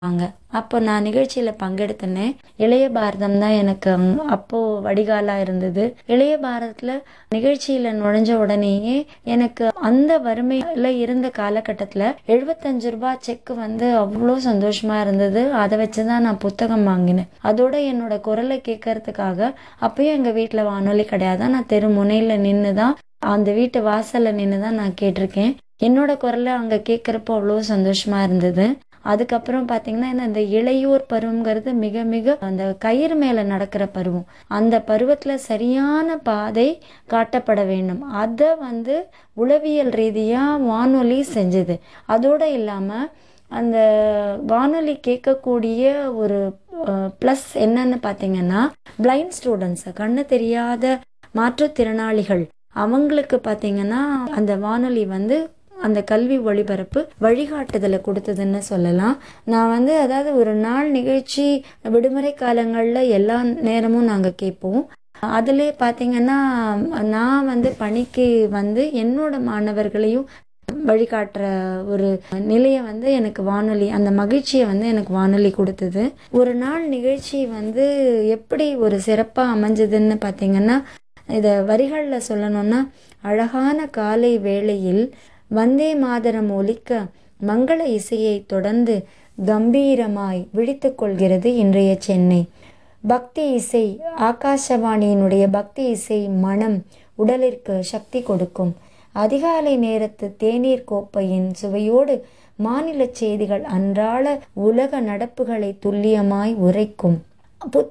வாங்க அப்போ நான் நிகழ்ச்சியில பங்கெடுத்தேனே இளைய பாரதம் தான் எனக்கு அம்- அப்போ வடிகாலா இருந்தது இளைய பாரதத்துல நிகழ்ச்சியில நுழைஞ்ச உடனேயே எனக்கு அந்த வறுமையில இருந்த காலகட்டத்துல எழுபத்தஞ்சு ரூபாய் செக் வந்து அவ்வளோ சந்தோஷமா இருந்தது அதை வச்சுதான் நான் புத்தகம் வாங்கினேன் அதோட என்னோட குரலை கேட்கறதுக்காக அப்பயும் எங்க வீட்ல வானொலி கிடையாது நான் தெரு முனையில நின்று தான் அந்த வீட்டு வாசல்ல நின்று தான் நான் கேட்டிருக்கேன் என்னோட குரலை அங்க கேட்கறப்போ அவ்வளோ சந்தோஷமா இருந்தது அதுக்கப்புறம் பாத்தீங்கன்னா என்ன இந்த இளையோர் பருவங்கிறது மிக மிக அந்த கயிறு மேல நடக்கிற பருவம் அந்த பருவத்துல சரியான பாதை காட்டப்பட வேண்டும் அதை வந்து உளவியல் ரீதியா வானொலி செஞ்சது அதோட இல்லாம அந்த வானொலி கேட்கக்கூடிய ஒரு ப்ளஸ் என்னன்னு பார்த்தீங்கன்னா பிளைண்ட் ஸ்டூடெண்ட்ஸ் கண்ணு தெரியாத மாற்றுத்திறனாளிகள் அவங்களுக்கு பார்த்தீங்கன்னா அந்த வானொலி வந்து அந்த கல்வி ஒளிபரப்பு வழிகாட்டுதலை கொடுத்ததுன்னு சொல்லலாம் நான் வந்து அதாவது ஒரு நாள் நிகழ்ச்சி விடுமுறை காலங்களில் எல்லா நேரமும் நாங்கள் கேட்போம் அதிலே பார்த்தீங்கன்னா நான் வந்து பணிக்கு வந்து என்னோட மாணவர்களையும் வழிகாட்டுற ஒரு நிலையை வந்து எனக்கு வானொலி அந்த மகிழ்ச்சியை வந்து எனக்கு வானொலி கொடுத்தது ஒரு நாள் நிகழ்ச்சி வந்து எப்படி ஒரு சிறப்பாக அமைஞ்சதுன்னு பார்த்தீங்கன்னா இதை வரிகளில் சொல்லணும்னா அழகான காலை வேளையில் வந்தே மாதரம் ஒலிக்க மங்கள இசையை தொடர்ந்து கம்பீரமாய் விழித்துக் கொள்கிறது இன்றைய சென்னை பக்தி இசை ஆகாசவாணியினுடைய பக்தி இசை மனம் உடலிற்கு சக்தி கொடுக்கும் அதிகாலை நேரத்து தேநீர் கோப்பையின் சுவையோடு மாநில செய்திகள் அன்றாட உலக நடப்புகளை துல்லியமாய் உரைக்கும்